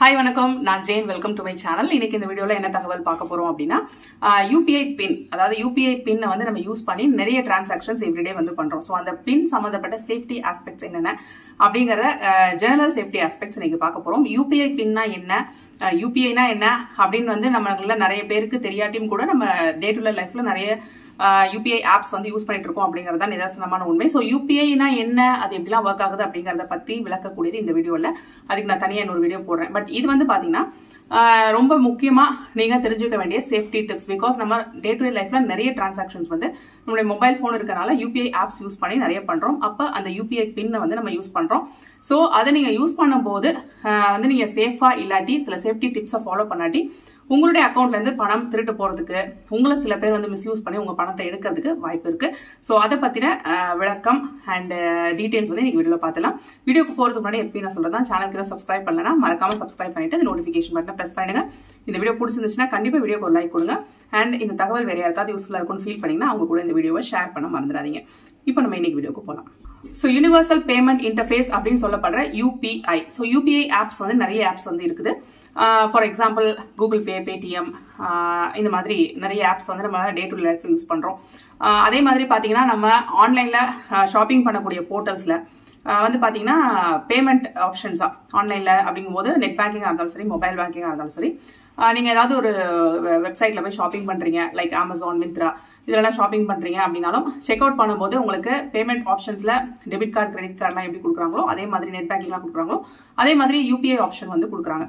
hi வணக்கம் நான் Jain welcome to my channel இன்னைக்கு இந்த வீடியோல என்ன தகவல் பார்க்க போறோம் அப்படின்னா யூபிஐ பின் அதாவது யூபிஐ பின்னை வந்து நம்ம யூஸ் பண்ணி நிறைய டிரான்சாக்ஷன்ஸ் எவ்ரிடே வந்து பண்றோம் ஸோ அந்த பின் சம்பந்தப்பட்ட சேஃப்டி ஆஸ்பெக்ட்ஸ் என்னென்ன அப்படிங்கிற ஜெனரல் சேஃப்டி ஆஸ்பெக்ட்ஸ் இன்னைக்கு பார்க்க போறோம் யூபிஐ பின்னா என்ன யூபிஐனா என்ன அப்படின்னு வந்து நம்மள நிறைய பேருக்கு தெரியாட்டியும் கூட நம்ம டே டு டே லைஃப்ல நிறைய யூபிஐ ஆப்ஸ் வந்து யூஸ் பண்ணிட்டு இருக்கோம் அப்படிங்கிறது தான் நிதர்சனமான உண்மை ஸோ யூபிஐனா என்ன அது எப்படிலாம் ஒர்க் ஆகுது அப்படிங்கிறத பத்தி விளக்கக்கூடியது இந்த வீடியோவில் அதுக்கு நான் தனியாக இன்னொரு வீடியோ போடுறேன் பட் இது வந்து பாத்தீங்கன்னா ரொம்ப முக்கியமா நீங்க தெரிஞ்சுக்க வேண்டிய சேஃப்டி டிப்ஸ் பிகாஸ் நம்ம டே டு டே லைஃப்ல நிறைய டிரான்சாக்ஷன்ஸ் வந்து நம்மளுடைய மொபைல் ஃபோன் இருக்கனால யூபிஐ ஆப்ஸ் யூஸ் பண்ணி நிறைய பண்றோம் அப்ப அந்த யூபிஐ பின்னை வந்து நம்ம யூஸ் பண்றோம் ஸோ அதை நீங்க யூஸ் பண்ணும்போது வந்து நீங்க சேஃபா இல்லாட்டி சில சேஃப்டி டிப்ஸை ஃபாலோ பண்ணாட்டி உங்களுடைய அக்கௌண்ட்ல இருந்து பணம் திருட்டு போறதுக்கு உங்களை சில பேர் வந்து மிஸ்யூஸ் பண்ணி உங்க பணத்தை எடுக்கிறதுக்கு வாய்ப்பு இருக்கு ஸோ அதை பத்தின விளக்கம் அண்ட் டீடைல்ஸ் வந்து நீங்க வீடியோல பார்த்துலாம் வீடியோக்கு போறதுக்கு முன்னாடி எப்படி நான் சொல்றதா சேனலுக்கு சப்ஸ்கிரைப் பண்ணலனா மறக்காம சப்ஸ்கிரைப் பண்ணிட்டு இந்த நோட்டிஃபிகேஷன் பட்டனை பிரஸ் பண்ணுங்க இந்த வீடியோ பிடிச்சிருந்துச்சுன்னா கண்டிப்பா வீடியோக்கு ஒரு லைக் கொடுங்க அண்ட் இந்த தகவல் வேற யாருக்காவது யூஸ்ஃபுல்லா இருக்கும்னு ஃபீல் பண்ணீங்கன்னா அவங்க கூட இந்த வீடியோவை ஷேர் பண்ண மறந்துடாதீங்க இப்போ நம்ம இன்னைக்கு வீடியோக்கு போகலாம் ஸோ யூனிவர்சல் பேமெண்ட் இன்டர்ஃபேஸ் அப்படின்னு சொல்லப்படுற யூபிஐ ஸோ யூபிஐ ஆப்ஸ் வந்து நிறைய ஆப்ஸ் வந்து இருக்குது for example Google Pay Paytm இந்த மாதிரி நிறைய ஆப்ஸ் வந்து நம்ம டே டு லைஃப் யூஸ் பண்ணுறோம் அதே மாதிரி பார்த்தீங்கன்னா நம்ம ஆன்லைனில் ஷாப்பிங் பண்ணக்கூடிய போர்ட்டல்ஸில் வந்து பார்த்தீங்கன்னா பேமெண்ட் ஆப்ஷன்ஸாக ஆன்லைனில் அப்படிங்கும்போது நெட் பேங்கிங்காக இருந்தாலும் சரி மொபைல் பேங்கிங்காக இருந்தாலும் சரி நீங்கள் ஏதாவது ஒரு வெப்சைட்டில் போய் ஷாப்பிங் பண்ணுறீங்க லைக் அமேசான் மிந்த்ரா இதெல்லாம் ஷாப்பிங் பண்ணுறீங்க அப்படின்னாலும் செக் அவுட் பண்ணும்போது உங்களுக்கு பேமெண்ட் ஆப்ஷன்ஸில் டெபிட் கார்டு கிரெடிட் கார்டெலாம் எப்படி கொடுக்குறாங்களோ அதே மாதிரி நெட் பேங்கிங்லாம் கொடுக்குறாங்களோ அதே மாதிரி யூபிஐ ஆப்ஷன் வந்து கொடுக்குறாங்க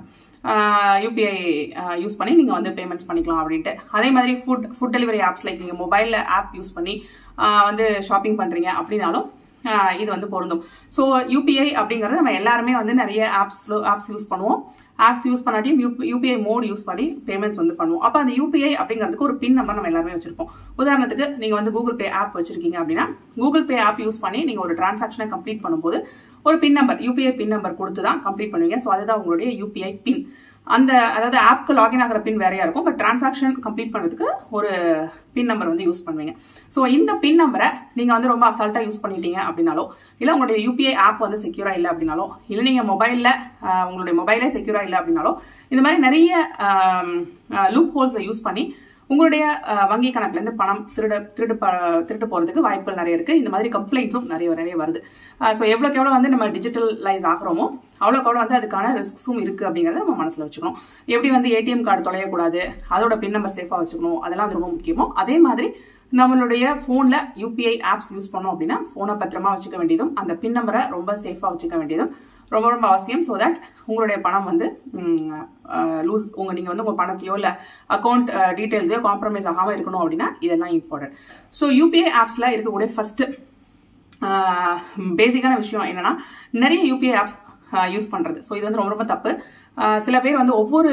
யூபிஐ யூஸ் பண்ணி நீங்கள் வந்து பேமெண்ட்ஸ் பண்ணிக்கலாம் அப்படின்ட்டு அதே மாதிரி food food delivery apps like நீங்கள் மொபைலில் ஆப் யூஸ் பண்ணி வந்து ஷாப்பிங் பண்ணுறீங்க அப்படின்னாலும் இது வந்து பொருந்தும் ஸோ யூபிஐ அப்படிங்கிறது நம்ம எல்லாருமே வந்து நிறைய ஆப்ஸ் ஆப்ஸ் யூஸ் பண்ணுவோம் ஆப்ஸ் யூஸ் பண்ணாட்டியும் யூபிஐ மோட் யூஸ் பண்ணி பேமெண்ட்ஸ் வந்து பண்ணுவோம் அப்போ அந்த யூபிஐ அப்படிங்கிறதுக்கு ஒரு பின் நம்பர் நம்ம எல்லாருமே வச்சிருப்போம் உதாரணத்துக்கு நீங்கள் வந்து கூகுள் பே ஆப் வச்சிருக்கீங்க அப்படின்னா கூகுள் பே ஆப் யூஸ் பண்ணி நீங்கள் ஒரு டிரான்சாக்ஷனை கம்ப்ளீட் பண்ணும்போது ஒரு pin number UPI pin number கொடுத்து தான் கம்ப்ளீட் பண்ணுவீங்க ஸோ அதுதான் உங்களுடைய யூபிஐ பின் அந்த அதாவது ஆப்க்கு லாகின் ஆகிற பின் வேறையா இருக்கும் பட் டிரான்சாக்ஷன் கம்ப்ளீட் பண்ணுறதுக்கு ஒரு பின் நம்பர் வந்து யூஸ் பண்ணுவீங்க ஸோ இந்த பின் நம்பரை நீங்கள் வந்து ரொம்ப அசால்ட்டாக யூஸ் பண்ணிட்டீங்க அப்படின்னாலோ இல்லை உங்களுடைய யூபிஐ ஆப் வந்து செக்யூரா இல்லை அப்படின்னாலோ இல்லை நீங்கள் மொபைலில் உங்களுடைய மொபைலே செக்யூரா இல்லை அப்படின்னாலோ இந்த மாதிரி நிறைய லூப் ஹோல்ஸை யூஸ் பண்ணி உங்களுடைய வங்கி கணக்குல இருந்து பணம் திருட திருடு திருட்டு போறதுக்கு வாய்ப்புகள் நிறைய இருக்கு இந்த மாதிரி கம்ப்ளைண்ட்ஸும் நிறைய நிறைய வருது ஸோ எவ்வளோக்கு எவ்வளோ வந்து நம்ம டிஜிட்டலைஸ் ஆகிறோமோ அவ்வளோக்கு எவ்வளோ வந்து அதுக்கான ரிஸ்க்ஸும் இருக்கு அப்படிங்கிறத நம்ம மனசில் வச்சுக்கணும் எப்படி வந்து ஏடிஎம் கார்டு தொலையக்கூடாது அதோட பின் நம்பர் சேஃபாக வச்சுக்கணும் அதெல்லாம் வந்து ரொம்ப முக்கியமோ அதே மாதிரி நம்மளுடைய ஃபோனில் யூபிஐ ஆப்ஸ் யூஸ் பண்ணோம் அப்படின்னா ஃபோனை பத்திரமா வச்சுக்க வேண்டியதும் அந்த பின் நம்பரை ரொம்ப சேஃபாக வச்சுக்க வேண்டியதும் ரொம்ப ரொம்ப அவசியம் ஸோ தட் உங்களுடைய பணம் வந்து லூஸ் உங்கள் நீங்கள் வந்து உங்கள் பணத்தையோ இல்லை அக்கௌண்ட் டீட்டெயில்ஸையோ காம்ப்ரமைஸ் ஆகாமல் இருக்கணும் அப்படின்னா இதெல்லாம் இம்பார்ட்டன்ட் ஸோ யூபிஐ ஆப்ஸில் இருக்கக்கூடிய ஃபஸ்ட்டு பேசிக்கான விஷயம் என்னன்னா நிறைய யூபிஐ ஆப்ஸ் யூஸ் பண்ணுறது ஸோ இது வந்து ரொம்ப ரொம்ப தப்பு சில பேர் வந்து ஒவ்வொரு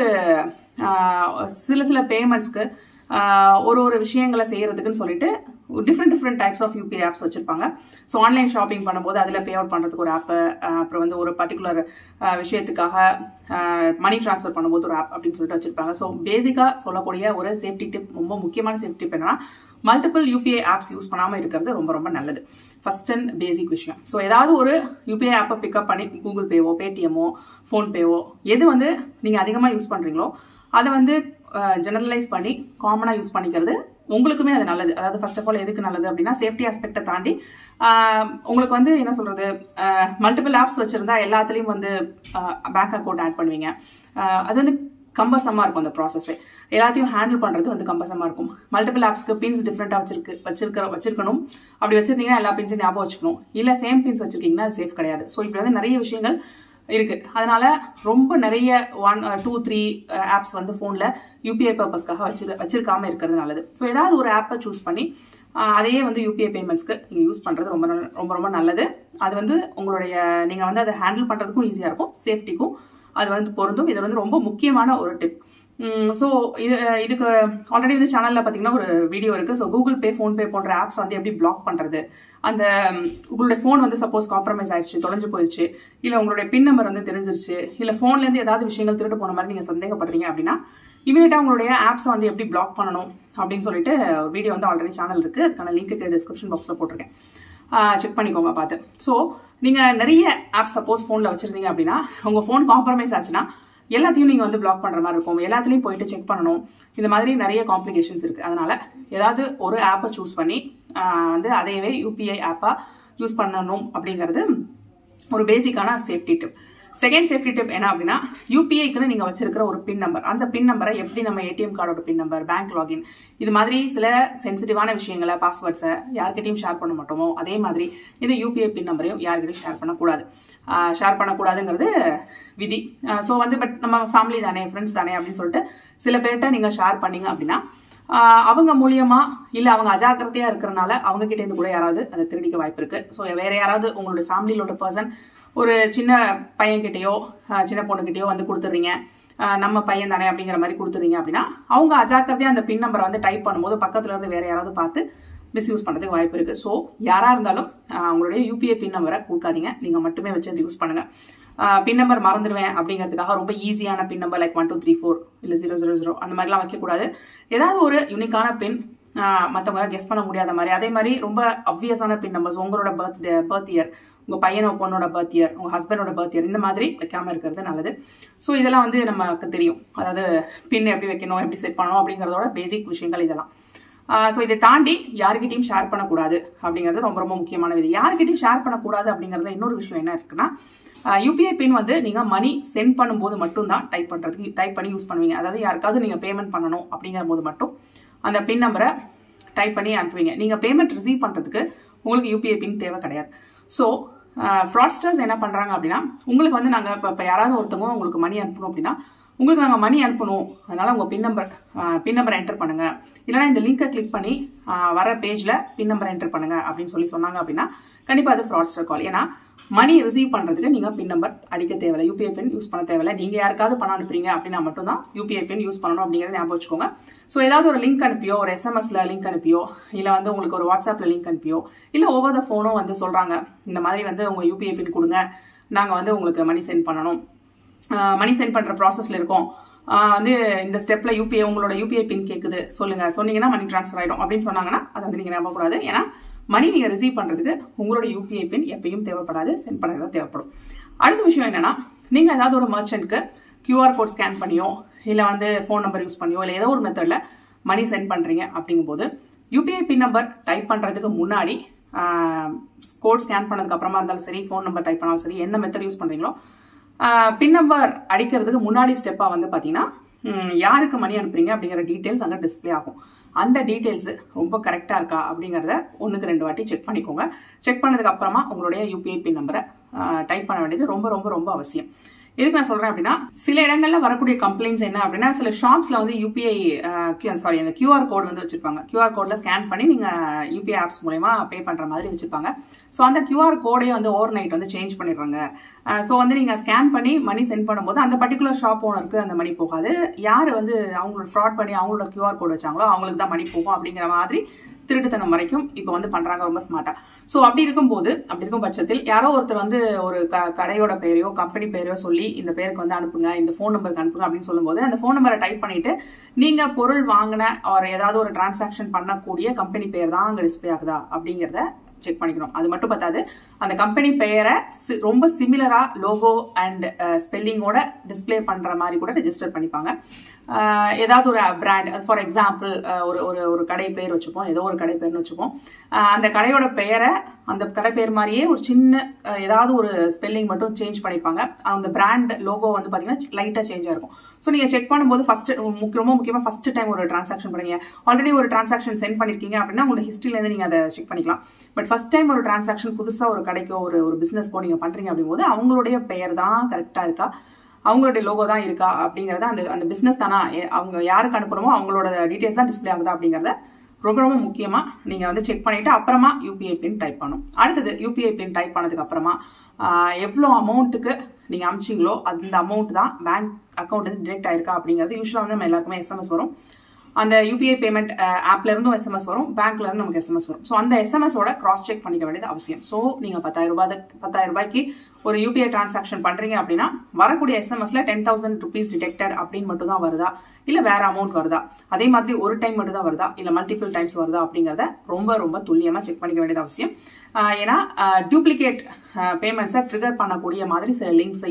சில சில பேமெண்ட்ஸ்க்கு ஒரு ஒரு விஷயங்களை செய்யறதுக்குன்னு சொல்லிட்டு different different types of UPI apps வச்சிருப்பாங்க ஸோ ஆன்லைன் ஷாப்பிங் பண்ணும்போது அதில் பே அவுட் பண்ணுறதுக்கு ஒரு ஆப்பு அப்புறம் வந்து ஒரு பர்டிகுலர் விஷயத்துக்காக மணி ட்ரான்ஸ்ஃபர் பண்ணும்போது ஒரு ஆப் அப்படின்னு சொல்லிட்டு வச்சிருப்பாங்க ஸோ பேசிக்காக சொல்லக்கூடிய ஒரு சேஃப்டி டிப் ரொம்ப முக்கியமான சேஃப்டி டிப் என்னன்னா மல்டிபிள் யூபிஐ ஆப்ஸ் யூஸ் பண்ணாமல் இருக்கிறது ரொம்ப ரொம்ப நல்லது ஃபர்ஸ்ட் அண்ட் பேசிக் விஷயம் ஸோ ஏதாவது ஒரு யூபிஐ ஆப்பை பிக்கப் பண்ணி கூகுள் பேவோ பேடிஎம்மோ ஃபோன்பேவோ எது வந்து நீங்கள் அதிகமாக யூஸ் பண்ணுறீங்களோ அதை வந்து ஜெனரலைஸ் பண்ணி காமனாக யூஸ் பண்ணிக்கிறது உங்களுக்குமே அது நல்லது அதாவது ஃபர்ஸ்ட் ஆஃப் ஆல் எதுக்கு நல்லது அப்படின்னா சேஃப்டி ஆஸ்பெக்டை தாண்டி உங்களுக்கு வந்து என்ன சொல்றது மல்டிபிள் ஆப்ஸ் வச்சிருந்தா எல்லாத்துலேயும் வந்து பேங்க் அக்கௌண்ட் ஆட் பண்ணுவீங்க அது வந்து கம்பர்சமாக இருக்கும் அந்த ப்ராசஸே எல்லாத்தையும் ஹேண்டில் பண்ணுறது வந்து கம்பர்சமாக இருக்கும் மல்டிபிள் ஆப்ஸ்க்கு பின்ஸ் டிஃப்ரெண்ட்டாக வச்சிருக்கு வச்சிருக்க வச்சிருக்கணும் அப்படி வச்சிருந்தீங்கன்னா எல்லா பின்ஸையும் ஞாபகம் வச்சுக்கணும் இல்லை சேம் பின்ஸ் வச்சிருக்கீங்கன்னா அது சேஃப் கிடையாது ஸோ இப்படி வந்து நிறைய விஷயங்கள் இருக்கு அதனால ரொம்ப நிறைய ஒன் டூ த்ரீ ஆப்ஸ் வந்து ஃபோனில் யூபிஐ பர்பஸ்க்காக வச்சிரு வச்சிருக்காம இருக்கிறது நல்லது ஸோ ஏதாவது ஒரு ஆப்பை சூஸ் பண்ணி அதையே வந்து யூபிஐ பேமெண்ட்ஸ்க்கு நீங்கள் யூஸ் பண்ணுறது ரொம்ப ரொம்ப ரொம்ப நல்லது அது வந்து உங்களுடைய நீங்கள் வந்து அதை ஹேண்டில் பண்ணுறதுக்கும் ஈஸியாக இருக்கும் சேஃப்டிக்கும் அது வந்து பொருந்தும் இது வந்து ரொம்ப முக்கியமான ஒரு டிப் ஸோ இது இதுக்கு ஆல்ரெடி வந்து சேனலில் பார்த்தீங்கன்னா ஒரு வீடியோ இருக்குது ஸோ கூகுள் பே ஃபோன்பே போன்ற ஆப்ஸ் வந்து எப்படி பிளாக் பண்ணுறது அந்த உங்களுடைய ஃபோன் வந்து சப்போஸ் காம்ப்ரமைஸ் ஆயிடுச்சு தொலைஞ்சு போயிடுச்சு இல்லை உங்களுடைய பின் நம்பர் வந்து தெரிஞ்சிருச்சு இல்லை ஃபோன்லேருந்து ஏதாவது விஷயங்கள் திருட்டு போன மாதிரி நீங்கள் சந்தேகப்படுறீங்க அப்படின்னா இமீடியட்டாக உங்களுடைய ஆப்ஸை வந்து எப்படி பிளாக் பண்ணணும் அப்படின்னு சொல்லிட்டு ஒரு வீடியோ வந்து ஆல்ரெடி சேனல் இருக்குது அதுக்கான லிங்க் டிஸ்கிரிப்ஷன் பாக்ஸில் போட்டிருக்கேன் செக் பண்ணிக்கோங்க பார்த்து ஸோ நீங்கள் நிறைய ஆப் சப்போஸ் ஃபோனில் வச்சுருந்தீங்க அப்படின்னா உங்கள் ஃபோன் காம்ப்ரமைஸ் ஆச்சுன்னா எல்லாத்தையும் நீங்கள் வந்து பிளாக் பண்ணுற மாதிரி இருக்கும் எல்லாத்துலேயும் போயிட்டு செக் பண்ணணும் இந்த மாதிரி நிறைய காம்ப்ளிகேஷன்ஸ் இருக்குது அதனால் ஏதாவது ஒரு ஆப்பை சூஸ் பண்ணி வந்து அதையவே யூபிஐ ஆப்பாக யூஸ் பண்ணணும் அப்படிங்கிறது ஒரு பேசிக்கான safety tip second safety tip என்ன அப்படின்னா யூபிஐக்குன்னு நீங்கள் வச்சிருக்கிற ஒரு பின் நம்பர் அந்த பின் நம்பரை எப்படி நம்ம ஏடிஎம் கார்டோட பின் நம்பர் பேங்க் லாகின் இது மாதிரி சில சென்சிட்டிவான விஷயங்களை பாஸ்வேர்ட்ஸை யார்கிட்டையும் ஷேர் பண்ண மாட்டோமோ அதே மாதிரி இந்த யூபிஐ பின் நம்பரையும் யார்கிட்டையும் ஷேர் பண்ணக்கூடாது ஷேர் பண்ணக்கூடாதுங்கிறது விதி ஸோ வந்து பட் நம்ம ஃபேமிலி தானே ஃப்ரெண்ட்ஸ் தானே அப்படின்னு சொல்லிட்டு சில பேர்கிட்ட நீங்கள் ஷேர் பண்ணீங்க அப்படின்னா அவங்க மூலியமா இல்லை அவங்க அஜாக்கிரதையா இருக்கிறனால அவங்க கிட்ட இருந்து கூட யாராவது அதை திருடிக்க வாய்ப்பு இருக்கு ஸோ வேற யாராவது உங்களுடைய ஃபேமிலியில் உள்ள பர்சன் ஒரு சின்ன பையன்கிட்டயோ சின்ன பொண்ணுக்கிட்டயோ வந்து கொடுத்துட்றீங்க நம்ம பையன் தானே அப்படிங்கிற மாதிரி கொடுத்துறீங்க அப்படின்னா அவங்க அஜாக்கிரதையா அந்த பின் நம்பரை வந்து டைப் பண்ணும்போது பக்கத்துல இருந்து வேற யாராவது பார்த்து மிஸ்யூஸ் பண்ணுறதுக்கு வாய்ப்பு இருக்கு ஸோ யாராக இருந்தாலும் உங்களுடைய யூபிஐ பின் நம்பரை கொடுக்காதீங்க நீங்கள் மட்டுமே வச்சு அதை யூஸ் பண்ணுங்க பின் நம்பர் மறந்துடுவேன் அப்படிங்கிறதுக்காக ரொம்ப ஈஸியான pin number like one two three four இல்லை ஜீரோ ஜீரோ ஜீரோ அந்த மாதிரிலாம் வைக்கக்கூடாது ஏதாவது ஒரு யூனிக்கான பின் மற்றவங்க கெஸ் பண்ண முடியாத மாதிரி அதே மாதிரி ரொம்ப அப்வியஸான பின் நம்பர்ஸ் உங்களோட பர்த் பர்த் இயர் உங்கள் பையனோ பொண்ணோட பர்த் இயர் உங்கள் ஹஸ்பண்டோட பர்த் இயர் இந்த மாதிரி வைக்காம இருக்கிறது நல்லது ஸோ இதெல்லாம் வந்து நமக்கு தெரியும் அதாவது பின் எப்படி வைக்கணும் எப்படி செட் பண்ணணும் அப்படிங்கிறதோட பேசிக் விஷயங்கள் இதெல்லாம் ஸோ இதை தாண்டி யார்கிட்டையும் ஷேர் பண்ணக்கூடாது அப்படிங்கிறது ரொம்ப ரொம்ப முக்கியமான விதி யார்கிட்டையும் ஷேர் பண்ணக்கூடாது அப்படிங்கிறதுல இன்னொரு விஷயம் என்ன இருக்குன்னா யூபிஐ பின் வந்து நீங்கள் மணி சென்ட் பண்ணும்போது மட்டும்தான் டைப் பண்ணுறதுக்கு டைப் பண்ணி யூஸ் பண்ணுவீங்க அதாவது யாருக்காவது நீங்கள் பேமெண்ட் பண்ணணும் அப்படிங்கிற போது மட்டும் அந்த பின் நம்பரை டைப் பண்ணி அனுப்புவீங்க நீங்கள் பேமெண்ட் ரிசீவ் பண்ணுறதுக்கு உங்களுக்கு யூபிஐ பின் தேவை கிடையாது ஸோ ஃப்ராட்ஸ்டர்ஸ் என்ன பண்ணுறாங்க அப்படின்னா உங்களுக்கு வந்து நாங்கள் இப்போ இப்போ யாராவது ஒருத்தவங்க உங்களுக்கு மணி அனுப்பணும் அப்படின்னா உங்களுக்கு நாங்கள் மணி அனுப்பணும் அதனால் உங்கள் pin number pin number enter பண்ணுங்கள் இல்லைனா இந்த லிங்கை கிளிக் பண்ணி வர பேஜில் பின் நம்பர் என்டர் பண்ணுங்கள் அப்படின்னு சொல்லி சொன்னாங்க அப்படின்னா கண்டிப்பாக அது ஃப்ராட்ஸ்டர் கால் ஏன்னா மணி ரிசீவ் பண்ணுறதுக்கு நீங்கள் பின் நம்பர் அடிக்க தேவையில்லை யூபிஐ பின் யூஸ் பண்ண தேவையில்லை நீங்கள் யாருக்காவது பணம் அனுப்புறீங்க அப்படின்னா மட்டும்தான் யூபிஐ பின் யூஸ் பண்ணணும் அப்படிங்கிறத ஞாபகம் வச்சுக்கோங்க ஸோ ஏதாவது ஒரு லிங்க் அனுப்பியோ ஒரு எஸ்எம்எஸ்ல லிங்க் அனுப்பியோ இல்லை வந்து உங்களுக்கு ஒரு வாட்ஸ்அப்பில் லிங்க் அனுப்பியோ இல்லை ஓவர் த ஃபோனும் வந்து சொல்கிறாங்க இந்த மாதிரி வந்து உங்கள் யூபிஐ பின் கொடுங்க நாங்கள் வந்து உங்களுக்கு மணி சென்ட் பண்ணணும் மணி சென்ட் பண்ணுற ப்ராசஸில் இருக்கோம் வந்து இந்த ஸ்டெப்பில் யூபிஐ உங்களோட யூபிஐ பின் கேட்குது சொல்லுங்கள் சொன்னீங்கன்னா மணி ட்ரான்ஸ்ஃபர் ஆகிடும் அப்படின்னு சொன்னாங்கன்னா அதை வந்து நீங்கள் நம்பக்கூடாது ஏன்னா மணி நீங்கள் ரிசீவ் பண்ணுறதுக்கு உங்களோட யூபிஐ பின் எப்பயும் தேவைப்படாது சென்ட் பண்ணுறது தேவைப்படும் அடுத்த விஷயம் என்னன்னா நீங்கள் ஏதாவது ஒரு மர்ச்சன்ட்க்கு கியூஆர் கோட் ஸ்கேன் பண்ணியோ இல்லை வந்து ஃபோன் நம்பர் யூஸ் பண்ணியோ இல்லை ஏதோ ஒரு மெத்தடில் மணி சென்ட் பண்ணுறீங்க அப்படிங்கும்போது யூபிஐ பின் நம்பர் டைப் பண்ணுறதுக்கு முன்னாடி கோட் ஸ்கேன் பண்ணதுக்கு அப்புறமா இருந்தாலும் சரி ஃபோன் நம்பர் டைப் பண்ணாலும் சரி எந்த மெத்தட் யூஸ் பண்ணுறீங்களோ பின் நம்பர் அடிக்கிறதுக்கு முன்னாடி ஸ்டெப்பாக வந்து பார்த்தீங்கன்னா யாருக்கு மணி அனுப்புறீங்க அப்படிங்கிற டீட்டெயில்ஸ் அங்கே டிஸ்பிளே ஆகும் அந்த டீட்டெயில்ஸ் ரொம்ப கரெக்டாக இருக்கா அப்படிங்கிறத ஒன்றுக்கு ரெண்டு வாட்டி செக் பண்ணிக்கோங்க செக் பண்ணதுக்கு அப்புறமா உங்களுடைய யூபிஐ பின் நம்பரை டைப் பண்ண வேண்டியது ரொம்ப ரொம்ப ரொம்ப அவசியம் எதுக்கு நான் சொல்றேன் அப்படின்னா சில இடங்கள்ல வரக்கூடிய கம்ப்ளைண்ட்ஸ் என்ன அப்படின்னா சில ஷாப்ஸ்ல வந்து யூபிஐ சாரி அந்த கியூஆர் கோட் வந்து வச்சிருப்பாங்க கியூஆர் கோட்ல ஸ்கேன் பண்ணி நீங்க யூபிஐ ஆப்ஸ் மூலயமா பே பண்ற மாதிரி வச்சிருப்பாங்க ஸோ அந்த கியூஆர் கோடே வந்து ஓவர் நைட் வந்து சேஞ்ச் பண்ணிடுறாங்க ஸோ வந்து நீங்க ஸ்கேன் பண்ணி மணி சென்ட் பண்ணும்போது அந்த பர்டிகுலர் ஷாப் ஓனருக்கு அந்த மணி போகாது யார் வந்து அவங்களோட ஃப்ராட் பண்ணி அவங்களோட கியூஆர் கோட் வச்சாங்களோ அவங்களுக்கு தான் மணி போகும் அப்படிங்கிற மாதிரி திருட்டுத்தனம் வரைக்கும் இப்போ வந்து பண்றாங்க ரொம்ப ஸ்மார்ட்டா ஸோ அப்படி இருக்கும்போது அப்படி இருக்கும் பட்சத்தில் யாரோ ஒருத்தர் வந்து ஒரு கடையோட பேரையோ கம்பெனி பேரையோ சொல்லி இந்த பேருக்கு வந்து அனுப்புங்க இந்த ஃபோன் நம்பருக்கு அனுப்புங்க அப்படின்னு சொல்லும்போது அந்த ஃபோன் நம்பரை டைப் பண்ணிட்டு நீங்க பொருள் வாங்கின ஒரு ஏதாவது ஒரு டிரான்சாக்ஷன் பண்ணக்கூடிய கம்பெனி பேர் தான் அங்கே டிஸ்பிளே ஆகுதா அப்படிங்கிறத செக் பண்ணிக்கணும் அது மட்டும் பத்தாது அந்த கம்பெனி பெயரை ரொம்ப சிமிலரா லோகோ அண்ட் ஸ்பெல்லிங்கோட டிஸ்பிளே பண்ற மாதிரி கூட ரெஜிஸ்டர் பண்ணிப்பாங்க ஏதாவது ஒரு பிராண்ட் ஃபார் எக்ஸாம்பிள் ஒரு ஒரு ஒரு கடை பேர் வச்சுப்போம் ஏதோ ஒரு கடை பேர்னு வச்சுப்போம் அந்த கடையோட பெயரை அந்த கடை பேர் மாதிரியே ஒரு சின்ன ஏதாவது ஒரு ஸ்பெல்லிங் மட்டும் சேஞ்ச் பண்ணிப்பாங்க அந்த பிராண்ட் லோகோ வந்து பார்த்தீங்கன்னா லைட்டாக சேஞ்சாக இருக்கும் ஸோ நீங்கள் செக் பண்ணும்போது ஃபர்ஸ்ட் ரொம்ப முக்கியமாக ஃபர்ஸ்ட் டைம் ஒரு டிரான்சாக்ஷன் பண்ணீங்க ஆல்ரெடி ஒரு டிரான்சாக்ஷன் சென்ட் பண்ணிருக்கீங்க அப்படின்னா உங்களோட ஹிஸ்ட்ரிலேருந்து நீங்கள் அதை செக் பண்ணிக்கலாம் பட் ஃபர்ஸ்ட் டைம் ஒரு டிரான்சாக்ஷன் புதுசாக ஒரு கடைக்கோ ஒரு ஒரு பிஸ்னஸ்க்கோ நீங்கள் பண்ணுறீங்க அப்படிங்கும்போது அவங்களுடைய பெயர் தான் கரெக்டாக இருக்கா அவங்களுடைய லோகோ தான் இருக்கா அப்படிங்கிறத அந்த அந்த பிஸ்னஸ் தானா அவங்க யாருக்கு அனுப்பணுமோ அவங்களோட டீட்டெயில்ஸ் தான் டிஸ்பிளே ஆகுதா அப்படிங்கிறத ரொம்ப ரொம்ப முக்கியமாக நீங்கள் வந்து செக் பண்ணிவிட்டு அப்புறமா யூபிஐ பின் டைப் பண்ணும் அடுத்தது யூபிஐ பின் டைப் பண்ணதுக்கு அப்புறமா எவ்வளோ அமௌண்ட்டுக்கு நீங்கள் அமிச்சிங்களோ அந்த அமௌண்ட் தான் பேங்க் அக்கௌண்ட் வந்து டிரெக்ட் ஆயிருக்கா அப்படிங்கிறது யூஸ்வலாக வந்து நம்ம எல்லாருக்குமே எஸ்எம்எஸ் வரும் அந்த யூபிஐ பேமெண்ட் ஆப்ல இருந்தும் எஸ்எம்எஸ் வரும் பேங்க்ல இருந்து நமக்கு எஸ்எம்எஸ் வரும் ஸோ அந்த எஸ்எம்எஸோட கிராஸ் செக் பண்ணிக்க வேண்டியது அவசியம் ஸோ நீங்க பத்தாயிரம் ரூபாய் பத்தாயிரம் ரூபாய்க்கு ஒரு யூபிஐ டிரான்சாக்ஷன் பண்றீங்க அப்படின்னா வரக்கூடிய எஸ்எம்எஸ்ல டென் தௌசண்ட் ருபீஸ் டிடெக்டட் அப்படின்னு மட்டும் தான் வருதா இல்ல வேற அமௌண்ட் வருதா அதே மாதிரி ஒரு டைம் மட்டும் தான் வருதா இல்ல மல்டிபிள் டைம்ஸ் வருதா அப்படிங்கறத ரொம்ப ரொம்ப துல்லியமா செக் பண்ணிக்க வேண்டியது அவசியம் ஏன்னா டூப்ளிகேட் பேமெண்ட்ஸை ட்ரிகர் பண்ணக்கூடிய மாதிரி சில லிங்க்ஸையும்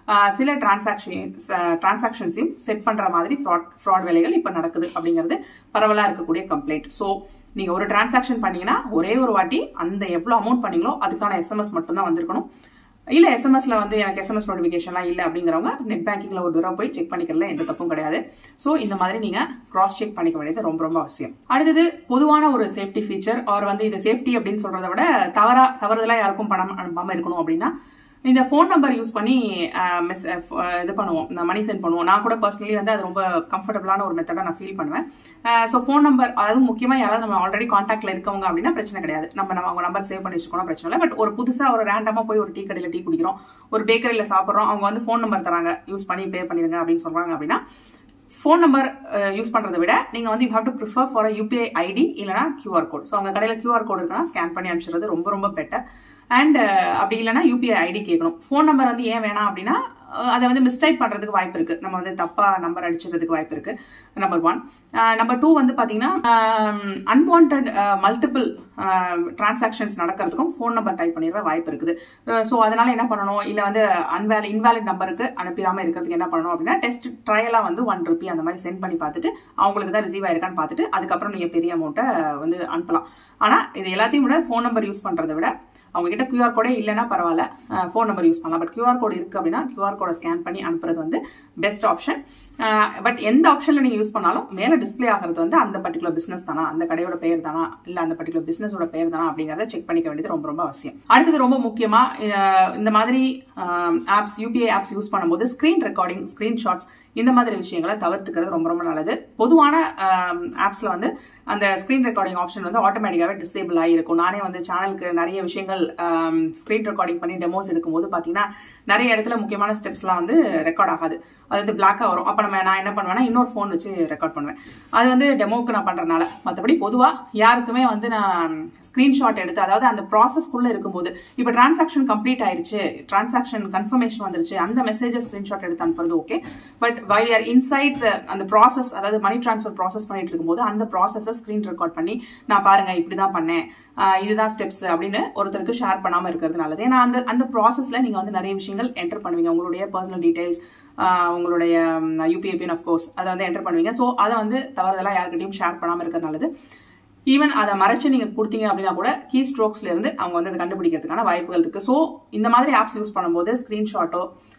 சில டிரான்சாக்ஷன் டிரான்சாக்ஷன்ஸையும் செட் பண்ற மாதிரி ஃப்ராட் ஃப்ராட் வேலைகள் இப்போ நடக்குது அப்படிங்கிறது பரவலாக இருக்கக்கூடிய கம்ப்ளைண்ட் ஸோ நீங்க ஒரு டிரான்சாக்ஷன் பண்ணீங்கன்னா ஒரே ஒரு வாட்டி அந்த எவ்வளோ அமௌண்ட் பண்ணீங்களோ அதுக்கான எஸ்எம்எஸ் மட்டும்தான் வந்திருக்கணும் இல்ல எஸ்எம்எஸ்ல வந்து எனக்கு எஸ்எம்எஸ் நோட்டிஃபிகேஷன்லாம் இல்லை அப்படிங்கிறவங்க நெட் பேங்கிங்ல ஒரு தடவை போய் செக் பண்ணிக்கிறதுல எந்த தப்பும் கிடையாது ஸோ இந்த மாதிரி நீங்க கிராஸ் செக் பண்ணிக்க வேண்டியது ரொம்ப ரொம்ப அவசியம் அடுத்தது பொதுவான ஒரு சேஃப்டி ஃபீச்சர் அவர் வந்து இது சேஃப்டி அப்படின்னு சொல்றதை விட தவறா தவறுதலா யாருக்கும் பணம் அனுப்பாம இருக்கணும் அப்படின்னா இந்த ஃபோன் நம்பர் யூஸ் பண்ணி மிஸ் இது பண்ணுவோம் இந்த மணி சென்ட் பண்ணுவோம் நான் கூட பர்சனலி வந்து அது ரொம்ப கம்ஃபர்டபுளான ஒரு மெத்தடாக நான் ஃபீல் பண்ணுவேன் ஸோ ஃபோன் நம்பர் அதாவது முக்கியமாக யாராவது நம்ம ஆல்ரெடி காண்டாக்ட்ல இருக்கவங்க அப்படின்னா பிரச்சனை கிடையாது நம்ம நம்ம அவங்க நம்பர் சேவ் பண்ணி வச்சுக்கணும் பிரச்சனை இல்லை பட் ஒரு புதுசாக ஒரு ரேண்டமாக போய் ஒரு டீ கடையில் டீ குடிக்கிறோம் ஒரு பேக்கரியில் சாப்பிட்றோம் அவங்க வந்து ஃபோன் நம்பர் தராங்க யூஸ் பண்ணி பே பண்ணிடுங்க அப்படின்னு சொல்கிறாங்க அப்படின்னா ஃபோன் நம்பர் யூஸ் பண்ணுறதை விட நீங்கள் வந்து you have to prefer for UPI ID இல்லைனா கியூஆர் கோட் ஸோ அவங்க கடையில் கியூஆர் கோட் இருக்குன்னா ஸ்கேன் பண்ணி அனுப்பிச்சுறது ரொம்ப ரொம்ப பெட்டர் அண்ட் அப்படி இல்லைனா யூபிஐ ஐடி கேட்கணும் ஃபோன் நம்பர் வந்து ஏன் வேணாம் அப்படின்னா அதை வந்து மிஸ்டைப் பண்ணுறதுக்கு வாய்ப்பு இருக்குது நம்ம வந்து தப்பாக நம்பர் அடிச்சிடறதுக்கு வாய்ப்பு இருக்குது நம்பர் ஒன் நம்பர் டூ வந்து பார்த்தீங்கன்னா அன்வான்ட் மல்டிபிள் டிரான்சாக்ஷன்ஸ் நடக்கிறதுக்கும் ஃபோன் நம்பர் டைப் பண்ணிடுற வாய்ப்பு இருக்குது ஸோ அதனால என்ன பண்ணணும் இல்லை வந்து அன்வேல் இன்வேலிட் நம்பருக்கு அனுப்பிடாமல் இருக்கிறதுக்கு என்ன பண்ணணும் அப்படின்னா டெஸ்ட் ட்ரையலாக வந்து ஒன் ருபி அந்த மாதிரி சென்ட் பண்ணி பார்த்துட்டு அவங்களுக்கு தான் ரிசீவ் ஆயிருக்கான்னு பார்த்துட்டு அதுக்கப்புறம் நீங்கள் பெரிய அமௌண்ட்டை வந்து அனுப்பலாம் ஆனால் இது எல்லாத்தையும் விட ஃபோன் நம்பர் யூஸ் பண்ணுறதை விட அவங்க கிட்ட கியூஆர் கோடே இல்லைன்னா பரவாயில்ல ஃபோன் நம்பர் யூஸ் பண்ணலாம் பட் கியூஆர் கோடு இருக்கு அப்படின்னா கியூஆர் கோடை ஸ்கேன் பண்ணி அனுப்புறது வந்து பெஸ்ட் ஆப்ஷன் பட் எந்த ஆப்ஷனில் நீங்கள் யூஸ் பண்ணாலும் மேலே டிஸ்பிளே ஆகிறது வந்து அந்த பர்டிகுலர் பிஸ்னஸ் தானா அந்த கடையோட பெயர் தானா இல்லை அந்த பர்டிகுலர் பிஸ்னஸோட பெயர் தானா அப்படிங்கிறத செக் பண்ணிக்க வேண்டியது ரொம்ப ரொம்ப அவசியம் அடுத்தது ரொம்ப முக்கியமாக இந்த மாதிரி ஆப்ஸ் யூபிஐ ஆப்ஸ் யூஸ் பண்ணும்போது ஸ்க்ரீன் ரெக்கார்டிங் ஸ்க்ரீன்ஷாட்ஸ் இந்த மாதிரி விஷயங்களை தவிர்த்துக்கிறது ரொம்ப ரொம்ப நல்லது பொதுவான ஆப்ஸில் வந்து அந்த ஸ்க்ரீன் ரெக்கார்டிங் ஆப்ஷன் வந்து ஆட்டோமேட்டிக்காகவே டிசேபிள் ஆகிருக்கும் நானே வந்து சேனலுக்கு நிறைய விஷயங்கள் ஸ்க்ரீன் ரெக்கார்டிங் பண்ணி டெமோஸ் எடுக்கும்போது பார்த்தீங்கன்னா நிறைய இடத்துல முக்கியமான ஸ்டெப்ஸ்லாம் வந்து ரெக்கார்ட் ஆகாது அதாவது பிளாக்காக வரும் அப்போ நம்ம நான் என்ன பண்ணுவேன்னா இன்னொரு ஃபோன் வச்சு ரெக்கார்ட் பண்ணுவேன் அது வந்து டெமோக்கு நான் பண்ணுறதுனால மற்றபடி பொதுவாக யாருக்குமே வந்து நான் ஸ்க்ரீன்ஷாட் எடுத்து அதாவது அந்த ப்ராசஸ்க்குள்ளே இருக்கும்போது இப்போ டிரான்சாக்ஷன் கம்ப்ளீட் ஆயிருச்சு டிரான்சாக்ஷன் கன்ஃபர்மேஷன் வந்துருச்சு அந்த மெசேஜை ஸ்க்ரீன்ஷாட் எடுத்து அனுப்புறது okay but while are inside the அந்த ப்ராசஸ் அதாவது மணி ட்ரான்ஸ்ஃபர் ப்ராசஸ் பண்ணிட்டு இருக்கும்போது அந்த ப்ராசஸை ஸ்க்ரீன் ரெக்கார்ட் பண்ணி நான் பாருங்க இப்படி தான் பண்ணேன் இதுதான் ஸ்டெப்ஸ் அப்படின்னு ஒருத்தருக்கு ஷேர் பண்ணாமல் இருக்கிறது நல்லது ஏன்னா அந்த அந்த ப்ராசஸில் நீங்கள் வந்து நிறைய விஷயங்கள் என்டர் பண்ணுவீங்க உங்களுடைய பர்சனல் டீடைல்ஸ் உங்களுடைய யூபிஐ பின் கோர்ஸ் அதை வந்து என்டர் பண்ணுவீங்க ஸோ அதை வந்து தவறுதலாக யாருக்கிட்டையும் ஷேர் பண்ணாமல் இருக்கிறது நல்லது ஈவன் அதை மறைச்சு நீங்கள் கொடுத்தீங்க அப்படின்னா கூட கீ ஸ்ட்ரோக்ஸ்ல இருந்து அவங்க வந்து அதை கண்டுபிடிக்கிறதுக்கான வாய்ப்புகள் இருக்கு ஸோ இந்த மாதிரி ஆப்ஸ் யூஸ் பண்ணும்போது ஸ்க்ரீன்ஷாட்டோ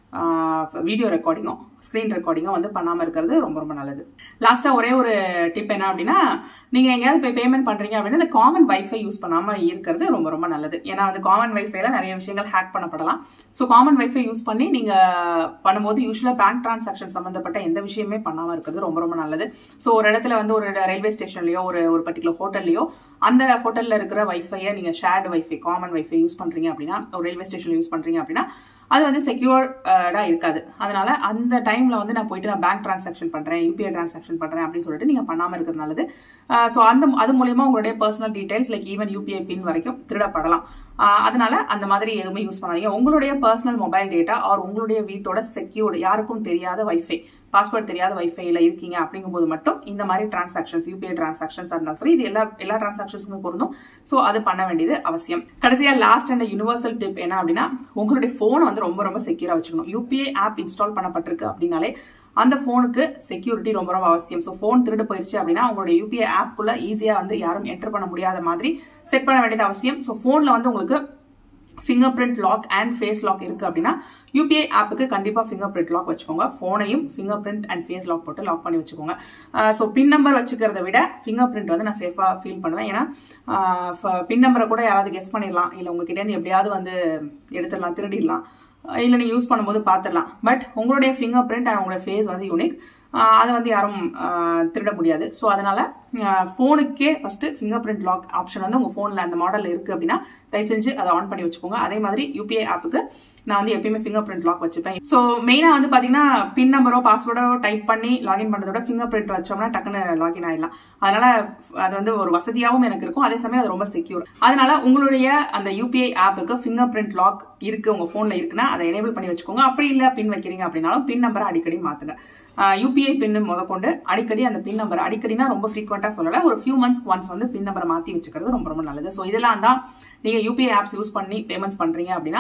வீடியோ ரெக்கார்டிங்கோ ஸ்க்ரீன் ரெக்கார்டிங்கோ வந்து பண்ணாமல் இருக்கிறது ரொம்ப ரொம்ப நல்லது லாஸ்ட்டாக ஒரே ஒரு டிப் என்ன அப்படின்னா நீங்கள் எங்கேயாவது போய் பேமெண்ட் பண்ணுறீங்க அப்படின்னா இந்த காமன் வைஃபை யூஸ் பண்ணாமல் இருக்கிறது ரொம்ப ரொம்ப நல்லது ஏன்னா வந்து காமன் வைஃபைல நிறைய விஷயங்கள் ஹேக் பண்ணப்படலாம் ஸோ காமன் வைஃபை யூஸ் பண்ணி நீங்கள் பண்ணும்போது யூஸ்வலாக பேங்க் டிரான்சாக்ஷன் சம்மந்தப்பட்ட எந்த விஷயமே பண்ணாமல் இருக்கிறது ரொம்ப ரொம்ப நல்லது ஸோ ஒரு இடத்துல வந்து ஒரு ரயில்வே ஸ்டேஷன்லையோ ஒரு ஒரு பர்டிகுலர் ஹோட்டல்லையோ அந்த ஹோட்டலில் இருக்கிற வைஃபையை நீங்கள் shared wifi common wifi use பண்ணுறீங்க அப்படின்னா ஒரு ரயில்வே ஸ்டேஷனில் யூஸ் பண்ணுறீங்க அப்படின்னா அது வந்து செக்யூர்டா இருக்காது அதனால அந்த டைம்ல வந்து நான் போயிட்டு நான் பேங்க் டிரான்சாக்ஷன் பண்றேன் யூபிஐ டிரான்சாக்ஷன் பண்றேன் அப்படின்னு சொல்லிட்டு நீங்க பண்ணாம இருக்கிறது நல்லது ஸோ அந்த அது மூலியமா உங்களுடைய personal details like even UPI pin வரைக்கும் திருடப்படலாம் அதனால அந்த மாதிரி எதுவுமே யூஸ் பண்ணாதீங்க உங்களுடைய பர்சனல் மொபைல் டேட்டா ஆர் உங்களுடைய வீட்டோட செக்யூர்டு யாருக்கும் தெரியாத வைஃபை பாஸ்வேர்ட் தெரியாத வைஃபைல இருக்கீங்க அப்படிங்கும்போது மட்டும் இந்த மாதிரி டிரான்சாக்ஷன்ஸ் யூபிஐ டிரான்சாக்ஷன்ஸ் இருந்தாலும் சரி இது எல்லா எல்லா டிரான்சாக்ஷன்ஸுமே பொருந்தும் ஸோ அது பண்ண வேண்டியது அவசியம் கடைசியா லாஸ்ட் அண்ட் யூனிவர்சல் டிப் என்ன அப்படின்னா உங்களுடைய ஃபோனை வந்து ரொம்ப ரொம்ப செக்யூரா வச்சுக்கணும் யூபிஐ ஆப் இன்ஸ்டால் பண்ணப்பட்டிருக்கு அப்படின்னாலே அந்த ஃபோனுக்கு செக்யூரிட்டி ரொம்ப ரொம்ப அவசியம் ஸோ ஃபோன் திருடு போயிருச்சு அப்படின்னா உங்களுடைய யூபிஐ ஆப்குள்ள ஈஸியாக வந்து யாரும் என்டர் பண்ண முடியாத மாதிரி செட் பண்ண வேண்டியது அவசியம் ஸோ ஃபோனில் வந்து உங்களுக்கு fingerprint lock and face lock இருக்கு அப்படின்னா யூபிஐ ஆப்புக்கு கண்டிப்பாக ஃபிங்கர் பிரிண்ட் லாக் வச்சுக்கோங்க ஃபோனையும் fingerprint and face lock போட்டு லாக் பண்ணி வச்சுக்கோங்க ஸோ பின் நம்பர் வச்சுக்கிறத விட ஃபிங்கர் பிரிண்ட் வந்து நான் சேஃபாக ஃபீல் பண்ணுவேன் ஏன்னா பின் நம்பரை கூட யாராவது கெஸ் பண்ணிடலாம் இல்லை உங்ககிட்டேருந்து எப்படியாவது வந்து எடுத்துடலாம் திருடிடலாம் இல்லை நீங்கள் யூஸ் பண்ணும்போது பார்த்துடலாம் பட் உங்களுடைய ஃபிங்கர் பிரிண்ட் அண்ட் உங்களுடைய ஃபேஸ் வந்து யூனிக் அதை வந்து யாரும் திருட முடியாது ஸோ அதனால ஃபோனுக்கே first fingerprint lock option வந்து உங்கள் ஃபோனில் அந்த மாடல் இருக்குது அப்படின்னா தயவு செஞ்சு அதை ஆன் பண்ணி வச்சுக்கோங்க அதே மாதிரி யூபிஐ ஆப்புக்கு நான் வந்து எப்பயுமே ஃபிங்கர் பிரிண்ட் லாக் வச்சுப்பேன் ஸோ மெயினாக வந்து பார்த்தீங்கன்னா பின் நம்பரோ பாஸ்வேர்டோ டைப் பண்ணி லாகின் பண்ணுறத விட ஃபிங்கர் பிரிண்ட் வச்சோம்னா டக்குன்னு லாகின் ஆயிடலாம் அதனால அது வந்து ஒரு வசதியாகவும் எனக்கு இருக்கும் அதே சமயம் அது ரொம்ப செக்யூர் அதனால உங்களுடைய அந்த யூபிஐ ஆப்புக்கு ஃபிங்கர் பிரிண்ட் லாக் இருக்கு உங்க ஃபோன்ல இருக்குன்னா அதை எனேபிள் பண்ணி வச்சுக்கோங்க அப்படி இல்லை பின் வைக்கிறீங்க அப்படின்னாலும் பின் நம்பரை அடிக்கடி மாத்துங்க யூபிஐ பின் முதற்கொண்டு அடிக்கடி அந்த பின் நம்பர் அடிக்கடினா ரொம்ப ஃப்ரீக்வெண்ட்டாக சொல்லலை ஒரு ஃபியூ மந்த்ஸ்க்கு ஒன்ஸ் வந்து பின் நம்பரை மாற்றி வச்சுக்கிறது ரொம்ப ரொம்ப நல்லது ஸோ இதெல்லாம் தான் நீங்கள் யூபிஐ ஆப்ஸ் யூஸ் பண்ணி பேமெண்ட்ஸ் பண்ணுறீங்க அப்படின்னா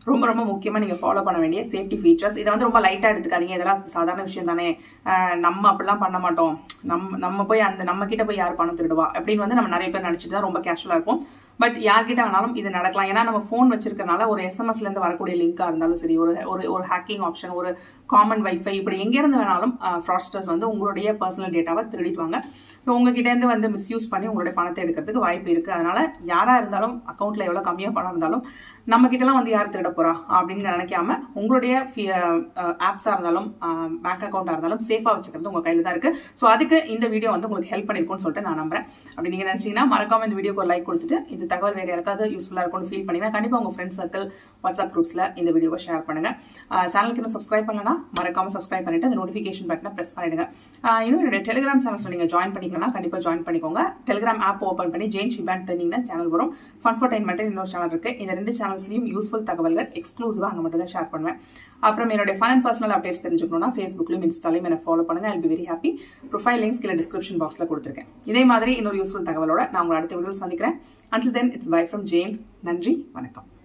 ரொம்ப ரொம்ப முக்கியமாக நீங்கள் ஃபாலோ பண்ண வேண்டிய சேஃப்டி ஃபீச்சர்ஸ் இதை வந்து ரொம்ப லைட்டாக எடுத்துக்காதீங்க இதெல்லாம் சாதாரண விஷயம் தானே ஆஹ் நம்ம அப்படிலாம் பண்ண மாட்டோம் நம்ம நம்ம போய் அந்த நம்ம கிட்ட போய் யார் பணம் திருடுவா அப்படின்னு வந்து நம்ம நிறைய பேர் நினச்சிட்டு தான் ரொம்ப கேஷுவலாக இருப்போம் பட் யார்கிட்ட வேணாலும் இது நடக்கலாம் ஏன்னா நம்ம ஃபோன் வச்சிருக்கனால ஒரு எஸ்எம்எஸ்லேருந்து வரக்கூடிய லிங்காக இருந்தாலும் சரி ஒரு ஒரு ஒரு ஹேக்கிங் ஆப்ஷன் ஒரு காமன் வைஃபை இப்படி எங்கேருந்து வேணாலும் ஃப்ராஸ்டர்ஸ் வந்து உங்களுடைய பர்சனல் டேட்டாவை திருடிடுவாங்க ஸோ உங்ககிட்டேருந்து வந்து மிஸ்யூஸ் பண்ணி உங்களுடைய பணத்தை எடுக்கிறதுக்கு வாய்ப்பு இருக்குது அதனால யாராக இருந்தாலும் அக்கௌண்ட்டில் எவ்வளோ கம்மியாக பணம் இருந்தாலும் நம்ம கிட்டலாம் வந்து யார் திருட போறா அப்படின்னு நினைக்காம உங்களுடைய ஆப்ஸாக இருந்தாலும் பேங்க் அக்கௌண்ட்டாக இருந்தாலும் சேஃபாக வச்சுக்கிறது உங்கள் கையில் தான் இருக்கு ஸோ அதுக்கு இந்த வீடியோ வந்து உங்களுக்கு ஹெல்ப் பண்ணிருக்கும்னு சொல்லிட்டு நான் நம்புறேன் அப்படி நீங்கள் நினச்சிங்கன்னா மறக்காம இந்த வீடியோக்கு ஒரு லைக் கொடுத்துட்டு இந்த தகவல் வேறு யாருக்காவது யூஸ்ஃபுல்லாக இருக்கும்னு ஃபீல் பண்ணிங்கன்னா கண்டிப்பாக உங்கள் ஃப்ரெண்ட்ஸ் சர்க்கிள் வாட்ஸ்அப் குரூப்ஸில் இந்த வீடியோவை ஷேர் பண்ணுங்க சேனலுக்கு இன்னும் சப்ஸ்கிரைப் பண்ணலன்னா மறக்காம சப்ஸ்கிரைப் பண்ணிட்டு அந்த நோட்டிஃபிகேஷன் பட்டனை ப்ரெஸ் பண்ணிடுங்க ஆஹ் இன்னும் என்னுடைய டெலிகிராம் சேனல்ஸ் நீங்கள் ஜாயின் பண்ணிக்கணும்னா கண்டிப்பாக ஜாயின் பண்ணிக்கோங்க டெலிகிராம் ஆப் ஓப்பன் பண்ணி ஜெயின் ஷிபேன் ட்ரெயினிங்னா சேனல் வரும் ஃபன்ஃபர்டைன்மெண்ட் இன்னொரு சேனல் இருக்கு இந்த ரெண்டு சேனல்ஸ்லையும் யூஸ்ஃபுல் தகவல்கள் எக்ஸ்க்ளூசிவாக அங்கே மட்டும் தான் ஷேர் பண்ணுவேன் அப்புறம் என்னுடைய ஃபன் அண்ட் பர்சனல் அப்டேட்ஸ் தெரிஞ்சுக்கணும்னா ஃபேஸ்புக்லையும் இன்ஸ்டாலையும் என்ன ஃபாலோ பண்ணுங்க I'll be very happy profile links கீழே டிஸ்கிரிப்ஷன் பாக்ஸில் கொடுத்துருக்கேன் இதே மாதிரி இன்னொரு யூஸ்ஃபுல் தகவலோட நான் உங்களை அடுத்த வீடியோவில் சந்திக்கிறேன் until then it's bye from Jain நன்றி வணக்கம்